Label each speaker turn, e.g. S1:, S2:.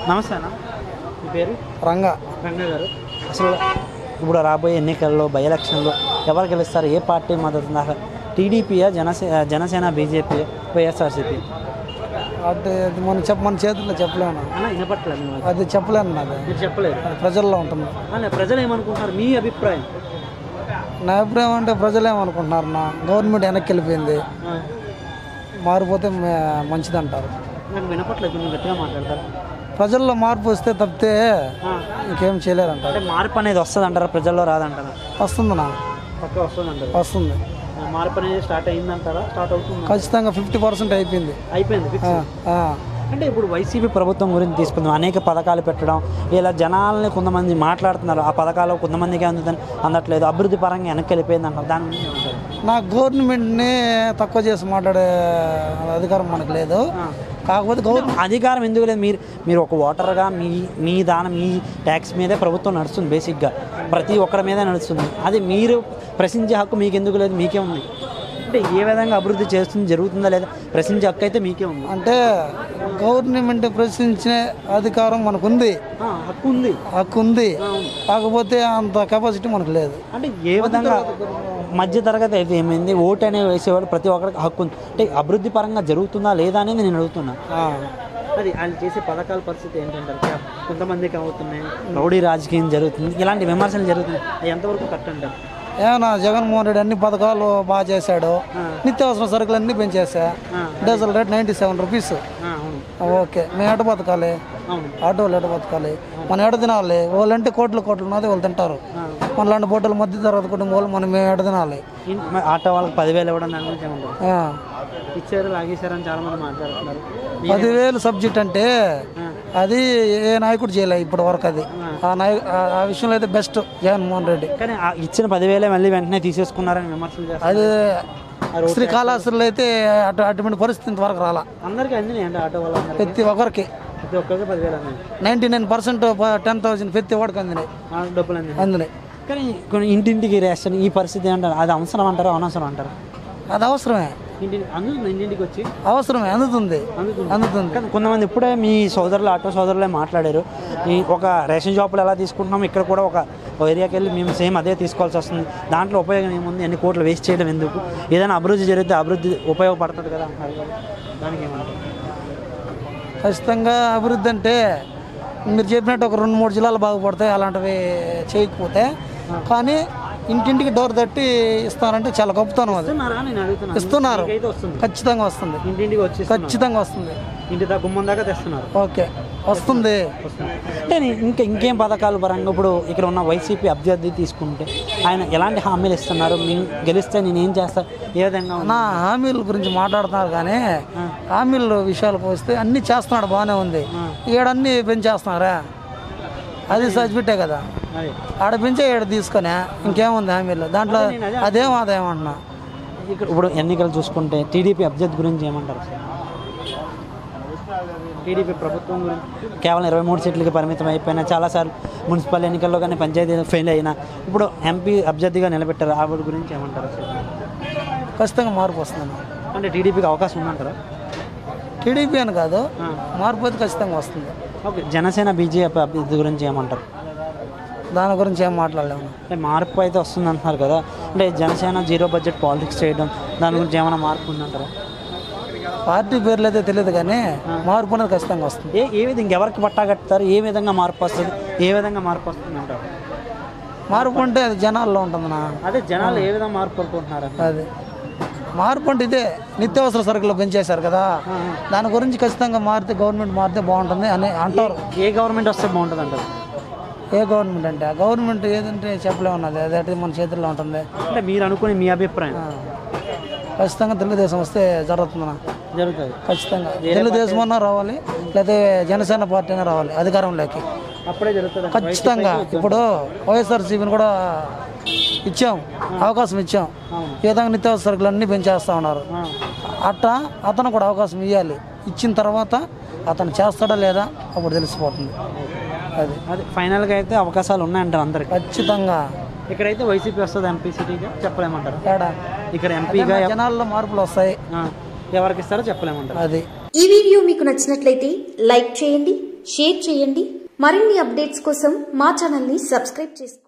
S1: నమస్తే అన్న మీ పేరు
S2: రంగా
S1: రంగ గారు అసలు ఇప్పుడు రాబోయే ఎన్నికల్లో బై ఎలక్షన్లో ఎవరు గెలుస్తారు ఏ పార్టీ మద్దతు నాకు టీడీపీయా జనసే జనసేన బీజేపీ వైఎస్ఆర్సీపీ
S2: అంటే అది మనం చెప్ప మన చేతుల్లో చెప్పలేము
S1: అన్న వినపట్లేదు నాకు.
S2: అది చెప్పలేను నాది
S1: మీరు చెప్పలేదు
S2: అది ప్రజల్లో ఉంటుంది
S1: అన్న ప్రజలు ఏమనుకుంటున్నారు మీ అభిప్రాయం
S2: నా అభిప్రాయం అంటే ప్రజలు ఏమనుకుంటున్నారు నా గవర్నమెంట్ వెనక్కి వెళ్ళిపోయింది
S1: ఆ,
S2: మారిపోతే మే- మంచిది అంటారు
S1: నాకు వినపట్లేదు కొంచెం గట్టిగా మాట్లాడతారు
S2: ప్రజల్లో మార్పు వస్తే తప్పితే
S1: ఆ,
S2: ఇంకేం చేయలేరంటారు
S1: అంటే మార్పు అనేది వస్తుంది అంటారా ప్రజల్లో రాదంటారా
S2: వస్తుంది నా
S1: పక్క వస్తుంది అంటారు
S2: వస్తుంది
S1: మార్పు అనేది స్టార్ట్ అయిందంటారా స్టార్ట్ అవుతుంది
S2: ఖచ్చితంగా ఫిఫ్టీ పర్సెంట్ అయిపోయింది
S1: అయిపోయింది fix.
S2: ఆ, ఆ.
S1: అంటే ఇప్పుడు వైసీపీ ప్రభుత్వం గురించి తీసుకుందాం అనేక పథకాలు పెట్టడం ఇలా జనాల్ని కొంతమంది మాట్లాడుతున్నారు ఆ పథకాలు కొంతమందికి అందుతుంది అందట్లేదు అభివృద్ధి పరంగా వెనక్కి వెళ్ళిపోయింది అంటారు దాని గురించి ఏమంటారు
S2: నా గవర్నమెంట్ని తక్కువ చేసి మాట్లాడే అధికారం మనకు లేదు కాకపోతే గవర్నమెంట్
S1: అధికారం ఎందుకు లేదు మీరు మీరు ఒక ఓటర్గా మీ మీ దాని మీ ట్యాక్స్ మీదే ప్రభుత్వం నడుస్తుంది బేసిక్గా ప్రతి ఒక్కరి మీద నడుస్తుంది అది మీరు ప్రశ్నించే హక్కు మీకు ఎందుకు లేదు మీకే ఉంది అంటే ఏ విధంగా అభివృద్ధి చేస్తుంది జరుగుతుందా లేదా ప్రశ్నించే హక్కు అయితే మీకే ఉంది
S2: అంటే గవర్నమెంట్ ప్రశ్నించే అధికారం మనకు ఉంది
S1: ఆ, హక్కు ఉంది
S2: హక్కు ఉంది
S1: అవును.
S2: కాకపోతే అంత కెపాసిటీ మనకు లేదు
S1: అంటే ఏ విధంగా మధ్య తరగతి అయితే ఏమైంది ఓటు అనేది వేసేవాడు ప్రతి ఒక్కరికి హక్కు ఉంది అంటే అభివృద్ధి పరంగా జరుగుతుందా లేదా అనేది నేను అడుగుతున్నా
S2: ఆ.
S1: అది వాళ్ళు చేసే పథకాల పరిస్థితి ఏంటంటారు కొంతమందికి అవుతున్నాయి రౌడీ రాజకీయం జరుగుతుంది ఇలాంటి విమర్శలు జరుగుతున్నాయి అది ఎంతవరకు కరెక్ట్ అంటారు
S2: ఏమన్నా జగన్మోహన్ రెడ్డి అన్ని పథకాలు బాగా చేశాడు నిత్యావసర సరుకులు అన్ని పెంచేసా diesel rate ninety seven rupees
S1: ఆ, అవును
S2: ఓకే మేము ఎట బతకాలి
S1: అవును
S2: ఆటోలు ఎట బతకాలి మనం ఎట తినాలి వాళ్ళంటే కోట్లు కోట్లు ఉన్నది వాళ్ళు తింటారు మనలాంటి పోటీలు మధ్య తరగతి కుటుంబం వాళ్ళు మనం మేము ఎట తినాలి
S1: ఇన్- మరి ఆటో వాళ్ళకి పదివేలు ఇవ్వడం దాని గురించి ఏమంటారు
S2: ఆ.
S1: ఇచ్చారు లాగేశారని చాలా మంది మాట్లాడుతున్నారు
S2: పదివేలు సబ్జెక్ట్ అంటే అది ఏ నాయకుడు చేయలే ఇప్పటి వరకు అది ఆ నాయ ఆ- ఆ విషయంలో అయితే బెస్ట్ జగన్మోహన్ రెడ్డి
S1: కానీ ఆ ఇచ్చిన పదివేలే మళ్ళీ వెంటనే తీసేసుకున్నారని విమర్శలు చేస్తారు
S2: అది శ్రీకాళహస్తిలో అయితే అటు అటువంటి పరిస్థితి ఇంతవరకు రాలా
S1: అందరికీ అందినాయి అంటే ఆటో వాళ్ళందరికీ
S2: ప్రతి ఒక్కరికి
S1: ప్రతి ఒక్కరికి పదివేలు అందినాయి
S2: ninety nine percent ten thousand ప్రతి ఒక్కడికి అందినాయి
S1: ఆ డబ్బులు అందినాయి
S2: అందినాయి
S1: కానీ కొన్ని ఇంటింటికి రేషన్ ఈ పరిస్థితి ఏంటారు అది అవసరం అంటారా అనవసరం అంటారు
S2: అది అవసరమే
S1: ఇంటి అందుతుంది ఇంటింటికి వచ్చి
S2: అవసరమే అందుతుంది
S1: అందుతుంది.
S2: అందుతుంది
S1: కానీ కొంతమంది ఇప్పుడే మీ సోదరులు ఆటో సోదరులే మాట్లాడారు ఈ ఒక రేషన్ షాపులు ఎలా తీసుకుంటున్నాం ఇక్కడ కూడా ఒక ఒక ఏరియాకి వెళ్ళి మేము సేమ్ అదే తీసుకోవాల్సి వస్తుంది దాంట్లో ఉపయోగం ఏముంది ఎన్ని కోట్లు వేస్ట్ చేయడం ఎందుకు ఏదైనా అభివృద్ధి జరిగితే అభివృద్ధి ఉపయోగపడుతుంది కదా అంటున్నారు కదా. దానికి ఏమంటారు
S2: ఖచ్చితంగా అభివృద్ధి అంటే మీరు చెప్పినట్టు ఒక రెండు మూడు జిల్లాలు బాగుపడతాయి అలాంటివి చేయకపోతే కానీ ఇంటింటికి డోర్ తట్టి ఇస్తారంటే చాలా గొప్పతనం అది
S1: ఇస్తున్నారా నేను అడుగుతున్నాను
S2: ఇస్తున్నారు
S1: మీకైతే వస్తుంది
S2: ఖచ్చితంగా వస్తుంది
S1: ఇంటింటికి వచ్చి ఇస్తున్నారు.
S2: ఖచ్చితంగా వస్తుంది
S1: ఇంటి దాకా గుమ్మం దాకా తెస్తున్నారు
S2: ఓకే వస్తుంది
S1: అంటే నీ- ఇంకా ఇంకేం పథకాలు పరంగా ఇప్పుడు ఇక్కడ ఉన్న వైసీపీ అభ్యర్థి తీసుకుంటే ఆయన ఎలాంటి హామీలు ఇస్తున్నారు మీ గెలిస్తే నేను ఏం చేస్తా ఏ విధంగా ఉంది?
S2: నా హామీల గురించి మాట్లాడుతున్నారు కానీ హామీల విషయాలకు వస్తే అన్ని చేస్తున్నాడు బాగానే ఉంది ఈడన్నీ పెంచేస్తున్నారా అది సచ్చిపెట్టే కదా
S1: అదే
S2: ఆడ పెంచే ఈడ తీసుకొని ఇంకేముంది హామీలు దాంట్లో అదేం ఆదాయం అంటున్నా
S1: ఇక్కడ ఇప్పుడు ఎన్నికలు చూసుకుంటే టీడీపీ అభ్యర్థి గురించి ఏమంటారు సార్ టీడీపీ ప్రభుత్వం గురించి కేవలం ఇరవై మూడు సీట్లకి పరిమితం అయిపోయినా చాలాసార్లు మున్సిపల్ ఎన్నికల్లో కానీ పంచాయతీ ఫెయిల్ అయినా ఇప్పుడు ఎంపీ అభ్యర్థిగా నిలబెట్టారు ఆవిడ గురించి ఏమంటారు సార్
S2: ఖచ్చితంగా మార్పు వస్తుంది
S1: అంటే టీడీపీకి అవకాశం ఉందంటారా
S2: టీడీపీ అని కాదు
S1: ఆ.
S2: మార్పు అయితే ఖచ్చితంగా వస్తుంది
S1: ఓకే జనసేన బీజేపీ అభ్యర్థి గురించి ఏమంటారు
S2: దాని గురించి ఏం మాట్లాడలేము
S1: అంటే మార్పు అయితే వస్తుంది అంటున్నారు కదా అంటే జనసేన జీరో బడ్జెట్ పాలిటిక్స్ చేయడం దాని గురించి ఏమైనా మార్పు ఉందంటారా
S2: పార్టీ పేర్లు అయితే తెలియదు కానీ మార్పు అనేది ఖచ్చితంగా వస్తుంది
S1: ఏ ఏ విధంగా ఎవరికి పట్టా కట్టుతారు ఏ విధంగా మార్పు వస్తుంది ఏ విధంగా మార్పు వస్తుంది అంటారు
S2: మార్పు అంటే అది జనాల్లో ఉంటుంది నా
S1: అదే జనాలు ఏ విధంగా మార్పు అనుకుంటున్నారు
S2: అది మార్పు అంటే ఇదే నిత్యావసర సరుకులు పెంచేశారు కదా దాని గురించి ఖచ్చితంగా మారితే గవర్నమెంట్ మారితే బాగుంటుంది అని అంటారు
S1: ఏ గవర్నమెంట్ వస్తే బాగుంటుంది అంటారు
S2: ఏ గవర్నమెంట్ అంటే ఆ గవర్నమెంట్ ఏదంటే చెప్పలేమున్నది అదే మన చేతుల్లో ఉంటుంది
S1: అంటే మీరు అనుకునే మీ అభిప్రాయం
S2: ఆ. ఖచ్చితంగా తెలుగుదేశం వస్తే జరుగుతుందన్న
S1: జరుగుతుంది
S2: ఖచ్చితంగా తెలుగుదేశం అన్నా రావాలి లేదా జనసేన పార్టీ అయినా రావాలి అధికారంలోకి
S1: అప్పుడే జరుగుతుంది
S2: ఖచ్చితంగా ఇప్పుడు వైఎస్ఆర్సీపీని కూడా ఇచ్చాం అవకాశం ఇచ్చాం ఈ విధంగా నిత్యావసర సరుకులు అన్నీ పెంచేస్తా ఉన్నారు అట్టా అతను కూడా అవకాశం ఇవ్వాలి ఇచ్చిన తర్వాత అతను చేస్తాడా లేదా అప్పుడు తెలిసిపోతుంది అది
S1: అది ఫైనల్గా అయితే అవకాశాలు ఉన్నాయంటారు అందరికి
S2: ఖచ్చితంగా
S1: ఇక్కడైతే వైసీపీ వస్తుంది ఎంపీ సిటీగా చెప్పలేమంటారు
S2: తేడా
S1: ఇక్కడ ఎంపీగా
S2: జనాల్లో మార్పులు వస్తాయి
S1: ఎవరికి ఇస్తారో చెప్పలేమంటారు
S2: అది
S3: ఈ వీడియో మీకు నచ్చినట్లయితే లైక్ చేయండి షేర్ చేయండి మరిన్ని అప్డేట్స్ కోసం మా ఛానల్ని సబ్స్క్రైబ్ చేసుకోండి